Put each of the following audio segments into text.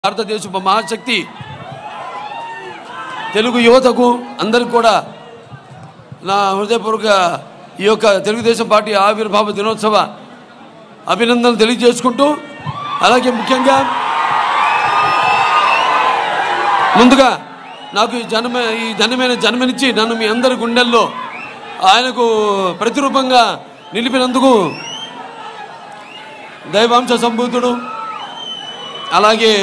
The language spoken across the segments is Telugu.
భారతదేశ మహాశక్తి తెలుగు యువతకు అందరికి కూడా నా హృదయపూర్వక ఈ యొక్క తెలుగుదేశం పార్టీ ఆవిర్భావ దినోత్సవ అభినందనలు తెలియజేసుకుంటూ అలాగే ముఖ్యంగా ముందుగా నాకు ఈ జన్మ ఈ ధన్యమైన జన్మనిచ్చి నన్ను మీ అందరి గుండెల్లో ఆయనకు ప్రతిరూపంగా నిలిపినందుకు దైవాంశ సంభూతుడు అలాగే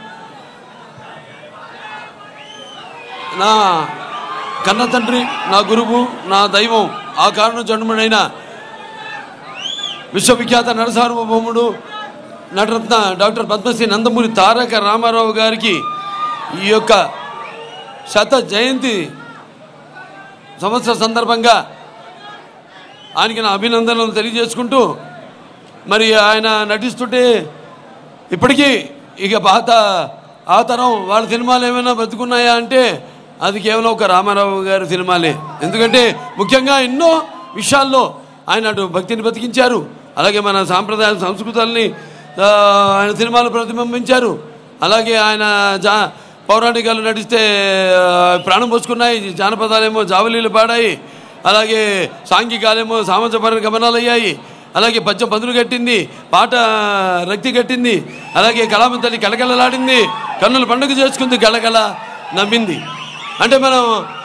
నా కన్న తండ్రి నా గురువు నా దైవం ఆ కారణం జన్ముడైన విశ్వవిఖ్యాత నరసార్వభౌముడు నటరత్న డాక్టర్ పద్మశ్రీ నందమూరి తారక రామారావు గారికి ఈ యొక్క శత జయంతి సంవత్సర సందర్భంగా ఆయనకి నా అభినందనలు తెలియజేసుకుంటూ మరి ఆయన నటిస్తుంటే ఇప్పటికీ ఇక పాత ఆ తరం వాళ్ళ సినిమాలు ఏమైనా బతుకున్నాయా అంటే అది కేవలం ఒక రామారావు గారి సినిమాలే ఎందుకంటే ముఖ్యంగా ఎన్నో విషయాల్లో ఆయన అటు భక్తిని బతికించారు అలాగే మన సాంప్రదాయ సంస్కృతాలని ఆ, ఆయన సినిమాలు ప్రతిబింబించారు అలాగే ఆయన జా పౌరాణికాలు నటిస్తే ఆ, ప్రాణం పోసుకున్నాయి జానపదాలేమో జావలీలు పాడాయి అలాగే సాంఘికాలేమో సామాజపర గమనాలు అయ్యాయి అలాగే పద్యం పదులు కట్టింది పాట రక్తి కట్టింది అలాగే కళామ తల్లి కలకలలాడింది కన్నుల పండుగ చేసుకుంది కళకళ నవ్వింది అంటే మనం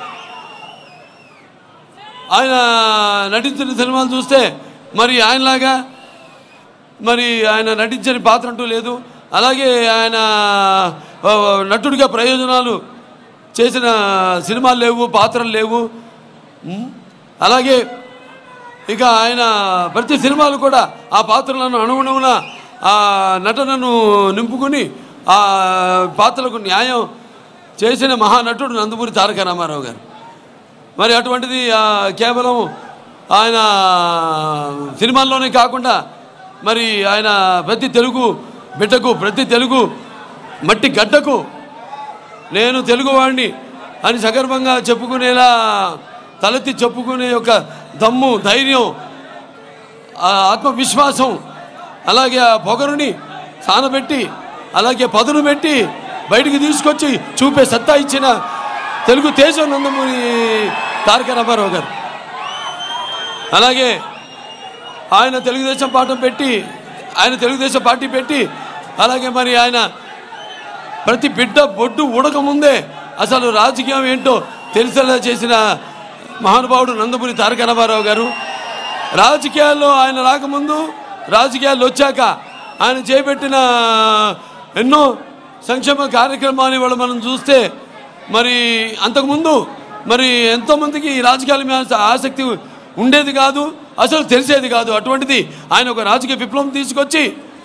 ఆయన నటించిన సినిమాలు చూస్తే మరి ఆయనలాగా మరి ఆయన నటించని పాత్ర అంటూ లేదు అలాగే ఆయన ఆ, నటుడిగా ప్రయోజనాలు చేసిన సినిమాలు లేవు పాత్రలు లేవు ఉమ్, అలాగే ఇక ఆయన ప్రతి సినిమాలు కూడా ఆ పాత్రలను అనుగుణమున ఆ నటనను నింపుకుని ఆ పాత్రలకు న్యాయం చేసిన మహానటుడు నందమూరి తారక రామారావు గారు మరి అటువంటిది ఆ, కేవలం ఆయన సినిమాల్లోనే కాకుండా మరి ఆయన ప్రతి తెలుగు బిడ్డకు ప్రతి తెలుగు మట్టి గడ్డకు నేను తెలుగువాడిని అని సగర్వంగా చెప్పుకునేలా తలెత్తి చెప్పుకునే యొక్క దమ్ము ధైర్యం ఆ ఆత్మవిశ్వాసం అలాగే ఆ పొగరుని సానబెట్టి అలాగే పదును పెట్టి బయటికి తీసుకొచ్చి చూపే సత్తా ఇచ్చిన తెలుగు తేజం నందమూరి తారక రామారావు గారు అలాగే ఆయన తెలుగుదేశం పాఠం పెట్టి ఆయన తెలుగుదేశం పార్టీ పెట్టి అలాగే మరి ఆయన ప్రతి బిడ్డ బొడ్డు ఉడకముందే అసలు రాజకీయం ఏంటో తెలిసేలా చేసిన మహానుభావుడు నందమూరి తారక రామారావు గారు రాజకీయాల్లో ఆయన రాకముందు రాజకీయాల్లో వచ్చాక ఆయన చేపట్టిన ఎన్నో సంక్షేమ కార్యక్రమాలు ఇవాళ మనం చూస్తే మరి అంతకుముందు మరి ఎంతోమందికి ఈ రాజకీయాల మీద ఆసక్తి ఉండేది కాదు అసలు తెలిసేది కాదు అటువంటిది ఆయన ఒక రాజకీయ విప్లవం తీసుకొచ్చి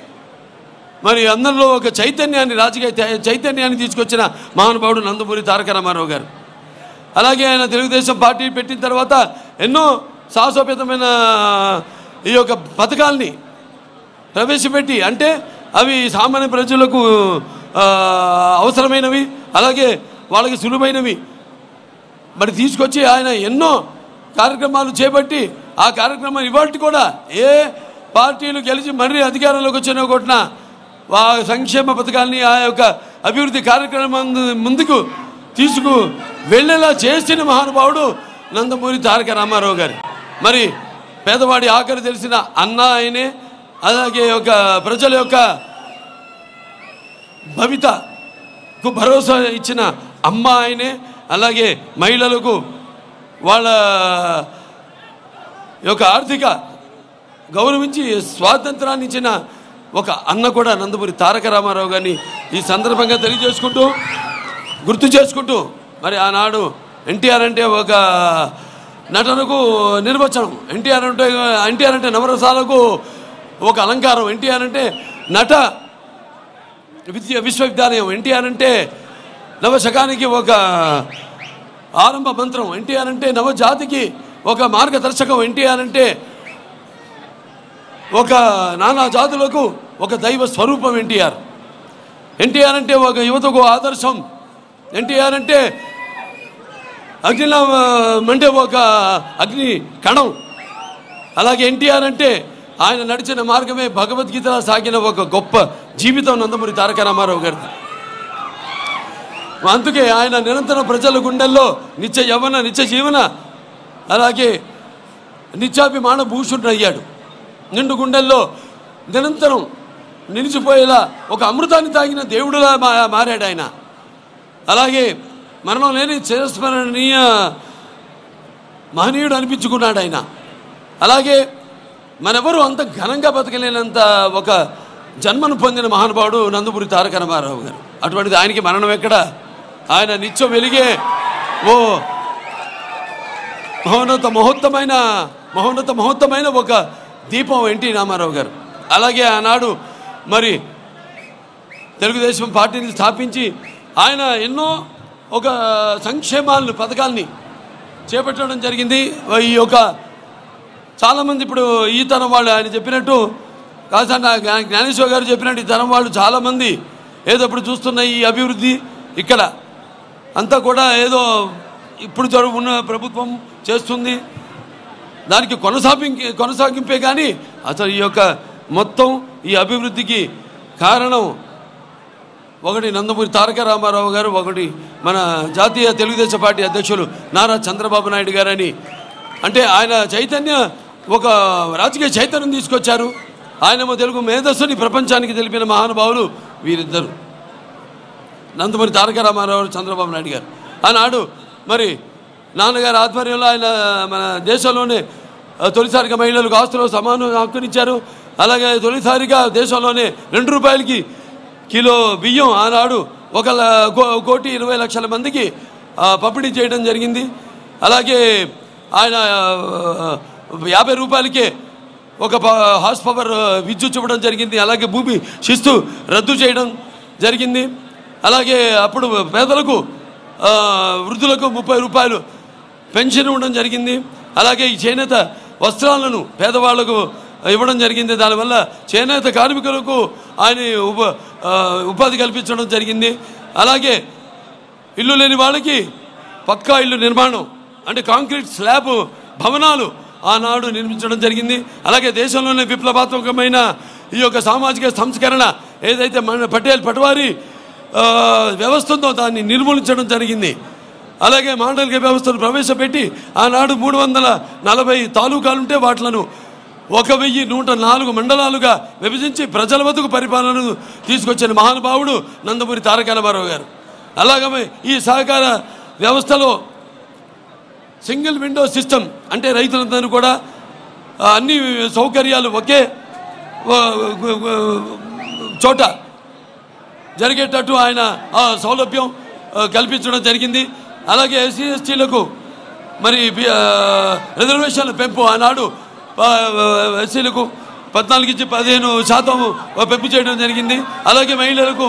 మరి అందరిలో ఒక చైతన్యాన్ని రాజకీయ చై- చైతన్యాన్ని తీసుకొచ్చిన మహానుభావుడు నందమూరి తారక రామారావు గారు అలాగే ఆయన తెలుగుదేశం పార్టీ పెట్టిన తర్వాత ఎన్నో సాహసోపేతమైన ఈ యొక్క పథకాల్ని ప్రవేశపెట్టి అంటే అవి సామాన్య ప్రజలకు ఆ, అవసరమైనవి అలాగే వాళ్ళకి సులువైనవి మరి తీసుకొచ్చి ఆయన ఎన్నో కార్యక్రమాలు చేపట్టి ఆ కార్యక్రమం ఇవాళ కూడా ఏ పార్టీలు గెలిచి మరీ అధికారంలోకి వచ్చినా కొట్టిన ఆ సంక్షేమ పథకాల్ని ఆ యొక్క అభివృద్ధి కార్యక్రమం ముందుకు తీసుకు వెళ్ళేలా చేసిన మహానుభావుడు నందమూరి తారక రామారావు గారు మరి పేదవాడి ఆఖరి తెలిసిన అన్న ఆయనే అలాగే ఒక ప్రజల యొక్క భవితకు భరోసా ఇచ్చిన అమ్మ ఆయనే అలాగే మహిళలకు వాళ్ళ యొక్క ఆర్థిక గౌరవించి స్వాతంత్రాన్ని ఇచ్చిన ఒక అన్న కూడా నందమూరి తారక రామారావు గారిని ఈ సందర్భంగా తెలియజేసుకుంటూ గుర్తు చేసుకుంటూ మరి ఆనాడు ఎన్టీఆర్ అంటే ఒక నటనకు నిర్వచనం ఎన్టీఆర్ అంటే ఎన్టీఆర్ అంటే నవరసాలకు ఒక అలంకారం ఎన్టీఆర్ అంటే నట విద్య విశ్వవిద్యాలయం ఎన్టీఆర్ అంటే నవశకానికి ఒక ఆరంభ మంత్రం ఎన్టీఆర్ అంటే నవజాతికి ఒక మార్గదర్శకం ఎన్టీఆర్ అంటే ఒక నానా జాతులకు ఒక దైవ స్వరూపం ఎన్టీఆర్ ఎన్టీఆర్ అంటే ఒక యువతకు ఆదర్శం ఎన్టీఆర్ అంటే అగ్నిలా అంటే ఒక అగ్ని కణం అలాగే ఎన్టీఆర్ అంటే ఆయన నడిచిన మార్గమే భగవద్గీతలో సాగిన ఒక గొప్ప జీవితం నందమూరి తారక రామారావు గారిది అందుకే ఆయన నిరంతరం ప్రజల గుండెల్లో నిత్య యవన నిత్య జీవన అలాగే నిత్యాభిమాన భూషుడు అయ్యాడు నిండు గుండెల్లో నిరంతరం నిలిచిపోయేలా ఒక అమృతాన్ని తాగిన దేవుడులా మా మారాడు ఆయన అలాగే మరణం లేని చిరస్మరణీయ మహనీయుడు అనిపించుకున్నాడు ఆయన అలాగే మనెవరు అంత ఘనంగా బతకలేనంత ఒక జన్మను పొందిన మహానుభావుడు నందమూరి తారక రామారావు గారు అటువంటిది ఆయనకి మరణం ఎక్కడ ఆయన నిత్యం వెలిగే ఓ మహోన్నత మహోత్తమైన మహోన్నత మహోత్తమైన ఒక దీపం ఎన్టీ రామారావు గారు అలాగే ఆనాడు మరి తెలుగుదేశం పార్టీని స్థాపించి ఆయన ఎన్నో ఒక సంక్షేమాలను పథకాల్ని చేపట్టడం జరిగింది ఈ యొక్క చాలామంది ఇప్పుడు ఈ తరం వాళ్ళు ఆయన చెప్పినట్టు కాసన్న జ్ఞానేశ్వర్ గారు చెప్పినట్టు ఈ తరం వాళ్ళు చాలామంది ఏదో ఇప్పుడు చూస్తున్న ఈ అభివృద్ధి ఇక్కడ అంతా కూడా ఏదో ఇప్పుడు జరుగు ఉన్న ప్రభుత్వం చేస్తుంది దానికి కొనసాగింపు కొనసాగింపే కానీ అసలు ఈ యొక్క మొత్తం ఈ అభివృద్ధికి కారణం ఒకటి నందమూరి తారక రామారావు గారు ఒకటి మన జాతీయ తెలుగుదేశం పార్టీ అధ్యక్షులు నారా చంద్రబాబు నాయుడు గారని అంటే ఆయన చైతన్య ఒక రాజకీయ చైతన్యం తీసుకొచ్చారు ఆయనేమో తెలుగు మేధస్సుని ప్రపంచానికి తెలిపిన మహానుభావులు వీరిద్దరు నందమూరి తారక రామారావు చంద్రబాబు నాయుడు గారు ఆనాడు మరి నాన్నగారి ఆధ్వర్యంలో ఆయన మన దేశంలోనే ఆ, తొలిసారిగా మహిళలకు ఆస్తులు సమానం హక్కునిచ్చారు అలాగే తొలిసారిగా దేశంలోనే రెండు రూపాయలకి కిలో బియ్యం ఆనాడు ఒక ల- కో- కోటి ఇరవై లక్షల మందికి ఆ, పంపిణీ చేయడం జరిగింది అలాగే ఆయన ఆ, యాభై రూపాయలకే ఒక ప- హార్స్ పవర్ విద్యుత్ ఇవ్వడం జరిగింది అలాగే భూమి శిస్తు రద్దు చేయడం జరిగింది అలాగే అప్పుడు పేదలకు ఆ, వృద్ధులకు ముప్పై రూపాయలు పెన్షన్ ఇవ్వడం జరిగింది అలాగే ఈ చేనేత వస్త్రాలను పేదవాళ్లకు ఇవ్వడం జరిగింది దానివల్ల చేనేత కార్మికులకు ఆయన ఉప ఆ, ఉపాధి కల్పించడం జరిగింది అలాగే ఇల్లు లేని వాళ్ళకి పక్కా ఇల్లు నిర్మాణం అంటే కాంక్రీట్ స్లాబ్ భవనాలు ఆనాడు నిర్మించడం జరిగింది అలాగే దేశంలోనే విప్లవాత్మకమైన ఈ యొక్క సామాజిక సంస్కరణ ఏదైతే మన పటేల్ పటవారి ఆ, వ్యవస్థ ఉందో దాన్ని నిర్మూలించడం జరిగింది అలాగే మాండలిక వ్యవస్థను ప్రవేశపెట్టి ఆనాడు మూడు వందల నలభై తాలూకాలుంటే వాటిలను ఒక వెయ్యి నూట నాలుగు మండలాలుగా విభజించి ప్రజల వద్దకు పరిపాలనను తీసుకొచ్చిన మహానుభావుడు నందమూరి తారక రామారావు గారు అలాగే ఈ సహకార వ్యవస్థలో సింగిల్ విండో సిస్టమ్ అంటే రైతులందరూ కూడా ఆ, అన్ని సౌకర్యాలు ఒకే ఆ, చోట జరిగేటట్టు ఆయన ఆ సౌలభ్యం ఆ, కల్పించడం జరిగింది అలాగే ఎస్సీ ఎస్టీలకు మరి బి- ఆ, రిజర్వేషన్ల పెంపు ఆనాడు ఆ, ఎస్సీలకు పద్నాలుగు నుంచి పదిహేను శాతం పెంపు చేయడం జరిగింది అలాగే మహిళలకు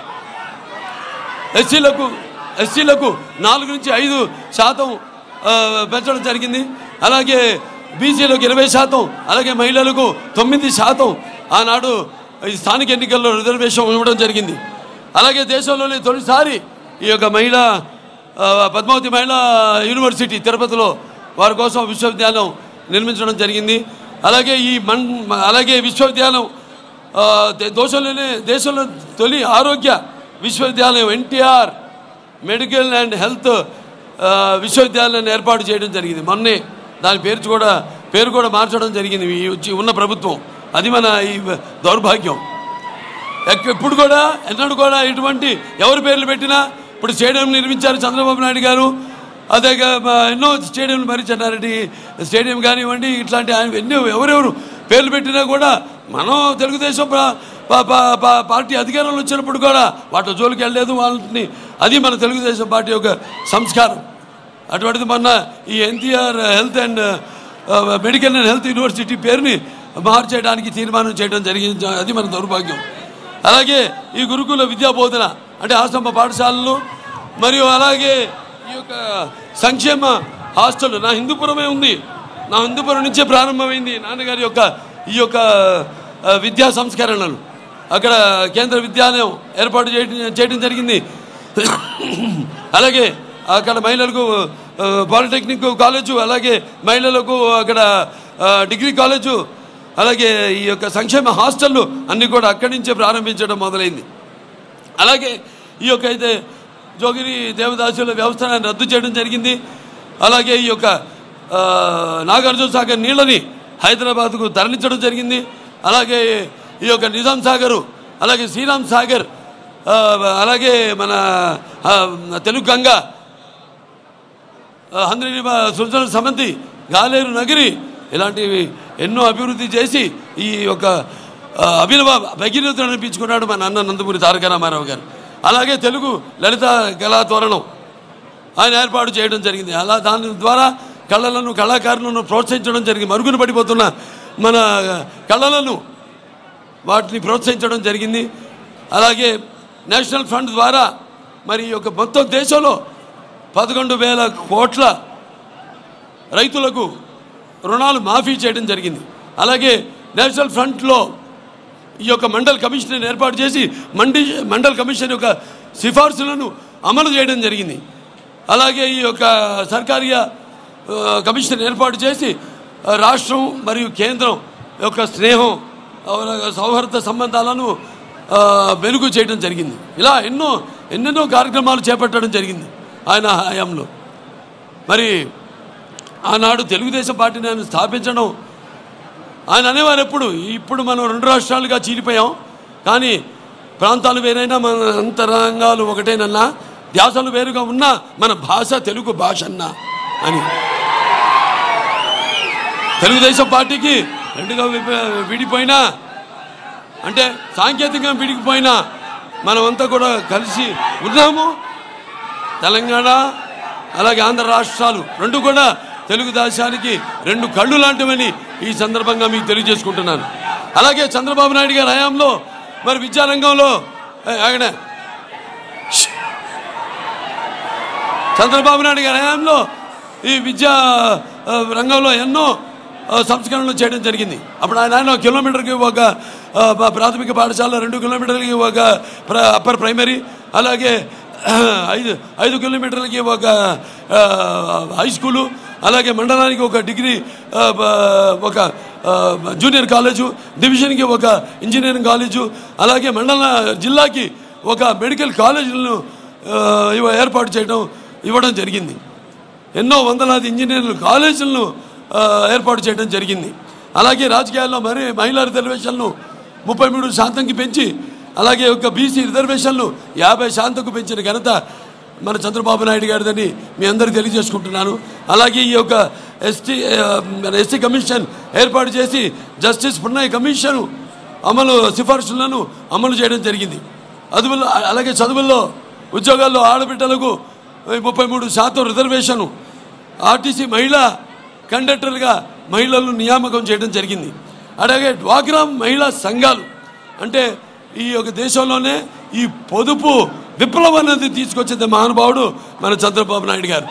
ఎస్సీలకు ఎస్సీలకు నాలుగు నుంచి ఐదు శాతం ఆ, పెంచడం జరిగింది అలాగే బీసీలకు ఇరవై శాతం అలాగే మహిళలకు తొమ్మిది శాతం ఆనాడు ఈ స్థానిక ఎన్నికల్లో రిజర్వేషన్ ఇవ్వడం జరిగింది అలాగే దేశంలోనే తొలిసారి ఈ యొక్క మహిళా ఆ, పద్మావతి మహిళా యూనివర్సిటీ తిరుపతిలో వారి కోసం విశ్వవిద్యాలయం నిర్మించడం జరిగింది అలాగే ఈ మన్ అలాగే విశ్వవిద్యాలయం ఆ, దే- దేశంలోనే దేశంలో తొలి ఆరోగ్య విశ్వవిద్యాలయం ఎన్టీఆర్ మెడికల్ అండ్ హెల్త్ ఆ, విశ్వవిద్యాలయాన్ని ఏర్పాటు చేయడం జరిగింది మొన్నే దాని పేరు కూడా పేరు కూడా మార్చడం జరిగింది ఈ వచ్చి ఉన్న ప్రభుత్వం అది మన ఈ దౌర్భాగ్యం ఎక్క- ఇప్పుడు కూడా ఎన్నడూ కూడా ఇటువంటి ఎవరి పేర్లు పెట్టినా ఇప్పుడు స్టేడియం నిర్మించారు చంద్రబాబు నాయుడు గారు అదే గా- మా ఎన్నో స్టేడియంలు మరి చెన్నారెడ్డి స్టేడియం కానివ్వండి ఇట్లాంటి ఆయన ఎన్నో ఎవరెవరు పేర్లు పెట్టినా కూడా మనం తెలుగుదేశం పా- పా- పా- పా- పార్టీ అధికారంలో వచ్చినప్పుడు కూడా వాటి జోలికి వెళ్ళలేదు వాళ్ళని అది మన తెలుగుదేశం పార్టీ యొక్క సంస్కారం అటువంటిది మొన్న ఈ NTR health and medical and health university పేరుని మార్చేయడానికి తీర్మానం చేయడం జరిగింది అది మన దౌర్భాగ్యం అలాగే ఈ గురుకుల విద్యా బోధన అంటే ఆశ్రమ పాఠశాలలు మరియు అలాగే ఈ యొక్క సంక్షేమ హాస్టల్ నా హిందూపురమే ఉంది నా హిందూపురం నుంచే ప్రారంభమైంది నాన్నగారి యొక్క ఈ యొక్క ఆ, విద్యా సంస్కరణలు అక్కడ కేంద్ర విద్యాలయం ఏర్పాటు చేయడం చేయడం జరిగింది అలాగే అక్కడ మహిళలకు ఆ, పాలిటెక్నిక్ కాలేజు అలాగే మహిళలకు అక్కడ ఆ, డిగ్రీ కాలేజు అలాగే ఈ యొక్క సంక్షేమ హాస్టళ్ళు అన్నీ కూడా అక్కడి నుంచే ప్రారంభించడం మొదలైంది అలాగే ఈ యొక్క అయితే జోగిని దేవదాసుల వ్యవస్థను రద్దు చేయడం జరిగింది అలాగే ఈ యొక్క ఆ, నాగార్జున సాగర్ నీళ్ళని హైదరాబాద్కు తరలించడం జరిగింది అలాగే ఈ యొక్క నిజాం సాగరు అలాగే శ్రీరామ్ సాగర్ ఆ, అలాగే మన ఆ, తెలుగు గంగ హంద్రి సృజన సమంతి గాలేరు నగిరి ఇలాంటివి ఎన్నో అభివృద్ధి చేసి ఈ యొక్క ఆ, అభినవ భగీరథుడు అనిపించుకున్నాడు మన అన్న నందమూరి తారక రామారావు గారు అలాగే తెలుగు లలిత కళా తోరణం ఆయన ఏర్పాటు చేయడం జరిగింది అలా దాని ద్వారా కళలను కళాకారులను ప్రోత్సహించడం జరిగింది మరుగున పడిపోతున్న మన కళలను వాటిని ప్రోత్సహించడం జరిగింది అలాగే నేషనల్ ఫండ్ ద్వారా మరి ఈ యొక్క మొత్తం దేశంలో పదకొండు వేల కోట్ల రైతులకు రుణాలు మాఫీ చేయడం జరిగింది అలాగే నేషనల్ ఫ్రంట్లో ఈ యొక్క మండల్ కమిషన్ ఏర్పాటు చేసి మండి మండల్ కమిషన్ యొక్క సిఫార్సులను అమలు చేయడం జరిగింది అలాగే ఈ యొక్క సర్కారీయ ఆ, కమిషన్ ఏర్పాటు చేసి ఆ, రాష్ట్రం మరియు కేంద్రం యొక్క స్నేహం ఆ, సౌహార్ద సంబంధాలను ఆ, మెరుగు చేయడం జరిగింది ఇలా ఎన్నో ఎన్నెన్నో కార్యక్రమాలు చేపట్టడం జరిగింది ఆయన హయాంలో మరి ఆనాడు తెలుగుదేశం పార్టీని ఆయన స్థాపించడం ఆయన అనేవారు ఎప్పుడు ఇప్పుడు మనం రెండు రాష్ట్రాలుగా చీలిపోయాం కానీ ప్రాంతాలు వేరైనా మన అంతరంగాలు ఒకటేనన్నా ధ్యాసలు వేరుగా ఉన్నా మన భాష తెలుగు భాష అన్నా అని తెలుగుదేశం పార్టీకి రెండుగా విప- విడిపోయినా అంటే సాంకేతికంగా విడిగిపోయినా మనమంతా కూడా కలిసి ఉన్నాము తెలంగాణ అలాగే ఆంధ్ర రాష్ట్రాలు రెండు కూడా తెలుగు దేశానికి రెండు కళ్ళు లాంటివని ఈ సందర్భంగా మీకు తెలియజేసుకుంటున్నాను అలాగే చంద్రబాబు నాయుడు గారి హయాంలో మరి విద్యారంగంలో ఏ, ఆగండి. ష్. చంద్రబాబు నాయుడు గారి హయాంలో ఈ విద్యా ఆ, రంగంలో ఎన్నో ఆ, సంస్కరణలు చేయడం జరిగింది అప్పుడు ఆయన ఆయన ఒక కిలోమీటర్కి ఒక ఆ, ప- ప్రాథమిక పాఠశాల రెండు కిలోమీటర్లకి ఒక ప్ర- అప్పర్ ప్రైమరీ అలాగే ఆ, ఐదు ఐదు కిలోమీటర్లకి ఒక ఆ, హై స్కూలు అలాగే మండలానికి ఒక డిగ్రీ ఆ, బ- ఒక ఆ, జూనియర్ కాలేజు డివిజన్కి ఒక ఇంజనీరింగ్ కాలేజు అలాగే మండల జిల్లాకి ఒక మెడికల్ కాలేజీలను ఆ, ఇవ- ఏర్పాటు చేయడం ఇవ్వడం జరిగింది ఎన్నో వందలాది ఇంజనీర్లు కాలేజీలను ఆ, ఏర్పాటు చేయడం జరిగింది అలాగే రాజకీయాల్లో మరి మహిళా రిజర్వేషన్లు ముప్పై మూడు శాతంకి పెంచి అలాగే ఒక బీసీ రిజర్వేషన్లు యాభై శాతంకు పెంచిన ఘనత మన చంద్రబాబు నాయుడు గారిదని మీ అందరికీ తెలియజేసుకుంటున్నాను అలాగే ఈ యొక్క ఎస్టీ ఎస్టీ కమిషన్ ఏర్పాటు చేసి జస్టిస్ పున్నయ్య కమిషన్ అమలు సిఫార్సులను అమలు చేయడం జరిగింది అదువుల్లో అలాగే చదువుల్లో ఉద్యోగాల్లో ఆడబిడ్డలకు ముప్పై మూడు శాతం రిజర్వేషన్ ఆర్టీసీ మహిళా కండక్టర్గా మహిళలను నియామకం చేయడం జరిగింది అలాగే డ్వాక్రా మహిళా సంఘాలు అంటే ఈ యొక్క దేశంలోనే ఈ పొదుపు విప్లవం అనేది తీసుకొచ్చింది మహానుభావుడు మన చంద్రబాబు నాయుడు గారు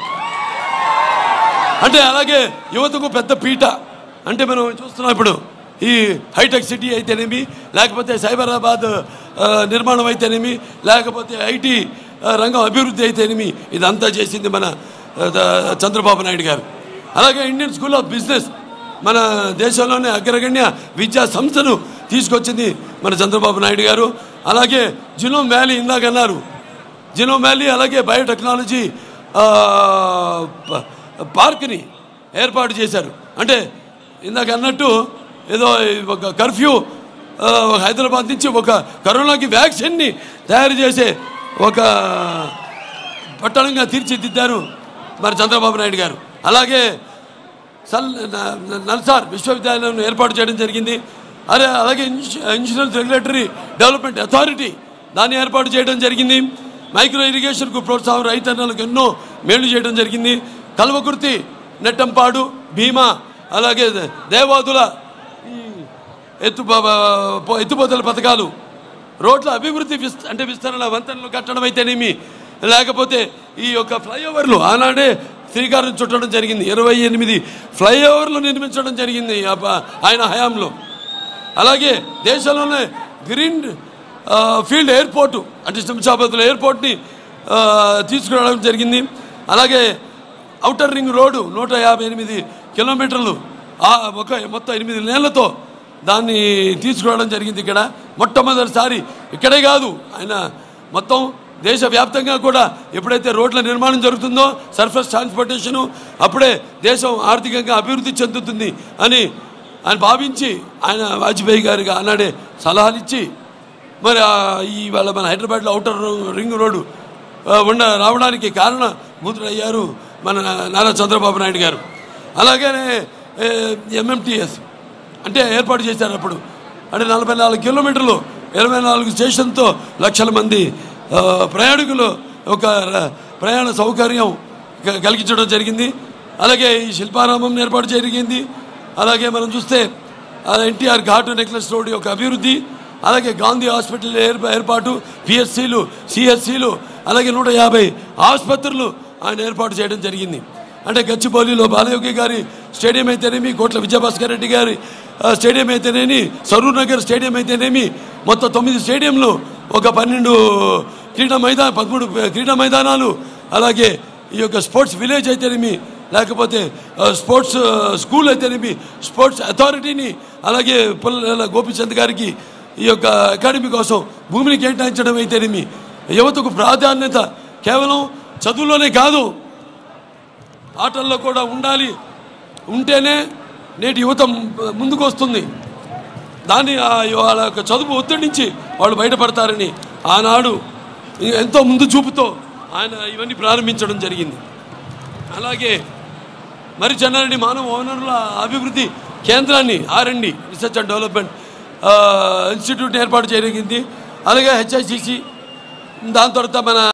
అంటే అలాగే యువతకు పెద్ద పీట అంటే మనం చూస్తున్నాం ఇప్పుడు ఈ హైటెక్ సిటీ అయితేనేమి లేకపోతే సైబరాబాద్ ఆ, నిర్మాణం అయితేనేమి లేకపోతే ఐటీ ఆ, రంగం అభివృద్ధి అయితేనేమి ఇదంతా చేసింది మన ఆ, ద- చంద్రబాబు నాయుడు గారు అలాగే ఇండియన్ స్కూల్ ఆఫ్ బిజినెస్ మన దేశంలోనే అగ్రగణ్య విద్యా సంస్థను తీసుకొచ్చింది మన చంద్రబాబు నాయుడు గారు అలాగే జినోమ్ వ్యాలీ ఇందాక అన్నారు జినోమ్ వ్యాలీ అలాగే బయోటెక్నాలజీ ఆ, ప- పార్క్ని ఏర్పాటు చేశారు అంటే ఇందాక అన్నట్టు ఏదో ఒక కర్ఫ్యూ ఆ, హైదరాబాద్ నుంచి ఒక కరోనాకి వ్యాక్సిన్ని తయారు చేసే ఒక పట్టణంగా తీర్చిదిద్దారు మరి చంద్రబాబు నాయుడు గారు అలాగే సల్ న- న- నల్సార్ విశ్వవిద్యాలయం ఏర్పాటు చేయడం జరిగింది అరే అలాగే ఇన్సూ- ఇన్సూరెన్స్ రెగ్యులేటరీ డెవలప్మెంట్ అథారిటీ దాన్ని ఏర్పాటు చేయడం జరిగింది మైక్రో ఇరిగేషన్కు ప్రోత్సాహం రైతన్నలకు ఎన్నో మేలు చేయడం జరిగింది కల్వకుర్తి నెట్టంపాడు భీమా అలాగే దేవాదుల ఈ ఎత్తు ప- ఎత్తుపోతల పథకాలు రోడ్ల అభివృద్ధి విస్త అంటే విస్తరణ వంతెనలు కట్టడం అయితేనేమి లేకపోతే ఈ యొక్క ఫ్లైఓవర్లు ఆనాడే శ్రీకారం చుట్టడం జరిగింది ఇరవై ఎనిమిది ఫ్లైఓవర్లు నిర్మించడం జరిగింది ఆ ప- ఆయన హయాంలో అలాగే దేశంలోనే గ్రీన్ ఆ, ఫీల్డ్ ఎయిర్పోర్టు అంటే శంషాబాద్లో ఎయిర్పోర్ట్ని ఆ, తీసుకురావడం జరిగింది అలాగే ఔటర్ రింగ్ రోడ్డు నూట యాభై ఎనిమిది కిలోమీటర్లు ఆ ఒక మొత్తం ఎనిమిది నెలలతో దాన్ని తీసుకురావడం జరిగింది ఇక్కడ మొట్టమొదటిసారి ఇక్కడే కాదు ఆయన మొత్తం దేశవ్యాప్తంగా కూడా ఎప్పుడైతే రోడ్ల నిర్మాణం జరుగుతుందో సర్ఫేస్ ట్రాన్స్పోర్టేషను అప్పుడే దేశం ఆర్థికంగా అభివృద్ధి చెందుతుంది అని ఆయన భావించి ఆయన వాజ్పేయి గారికి ఆనాడే సలహాలు ఇచ్చి మరి ఆ ఈ వాళ్ళ మన హైదరాబాద్లో అవుటర్ రింగ్ రోడ్డు ఆ, ఉండ రావడానికి కారణ అయ్యారు మన నారా చంద్రబాబు నాయుడు గారు అలాగనే ఎంఎంటీఎస్ అంటే ఏర్పాటు చేశారు అప్పుడు అంటే నలభై నాలుగు కిలోమీటర్లు ఇరవై నాలుగు స్టేషన్తో లక్షల మంది ఆ, ప్రయాణికులు ఒక ర- ప్రయాణ సౌకర్యం క- కలిగించడం జరిగింది అలాగే ఈ శిల్పారామం ఏర్పాటు జరిగింది అలాగే మనం చూస్తే ఎన్టీఆర్ ఘాటు నెక్లెస్ రోడ్ యొక్క అభివృద్ధి అలాగే గాంధీ హాస్పిటల్ ఏర్పా ఏర్పాటు పిఎస్సీలు సిఎస్సీలు అలాగే నూట యాభై ఆసుపత్రులు ఆయన ఏర్పాటు చేయడం జరిగింది అంటే గచ్చిబౌలిలో బాలయోగి గారి స్టేడియం అయితేనేమి కోట్ల విజయభాస్కర్ రెడ్డి గారి ఆ, స్టేడియం అయితేనేమి సరూర్ నగర్ స్టేడియం అయితేనేమి మొత్తం తొమ్మిది స్టేడియంలు ఒక పన్నెండు క్రీడా మైదాన పదమూడు క్రీడా మైదానాలు అలాగే ఈ యొక్క స్పోర్ట్స్ విలేజ్ అయితేనేమి లేకపోతే ఆ, స్పోర్ట్స్ ఆ, స్కూల్ అయితేనేమి స్పోర్ట్స్ అథారిటీని అలాగే పుల్ల గోపిచంద్ గారికి ఈ యొక్క అకాడమీ కోసం భూమిని కేటాయించడం అయితేనేమి యువతకు ప్రాధాన్యత కేవలం చదువులోనే కాదు ఆటల్లో కూడా ఉండాలి ఉంటేనే నేటి యువత ముందుకు వస్తుంది దాన్ని ఆ వాళ్ళ యొక్క చదువు ఒత్తిడి నుంచి వాళ్ళు బయటపడతారని ఆనాడు ఎంతో ముందు చూపుతో ఆయన ఇవన్నీ ప్రారంభించడం జరిగింది అలాగే మరి చెన్నారెడ్డి మానవ వనరుల అభివృద్ధి కేంద్రాన్ని ఆర్ఎండి రీసెర్చ్ అండ్ డెవలప్మెంట్ ఆ, ఇన్స్టిట్యూట్ని ఏర్పాటు చేయగలిగింది అలాగే హెచ్ఐసిసి దాని తర్వాత మన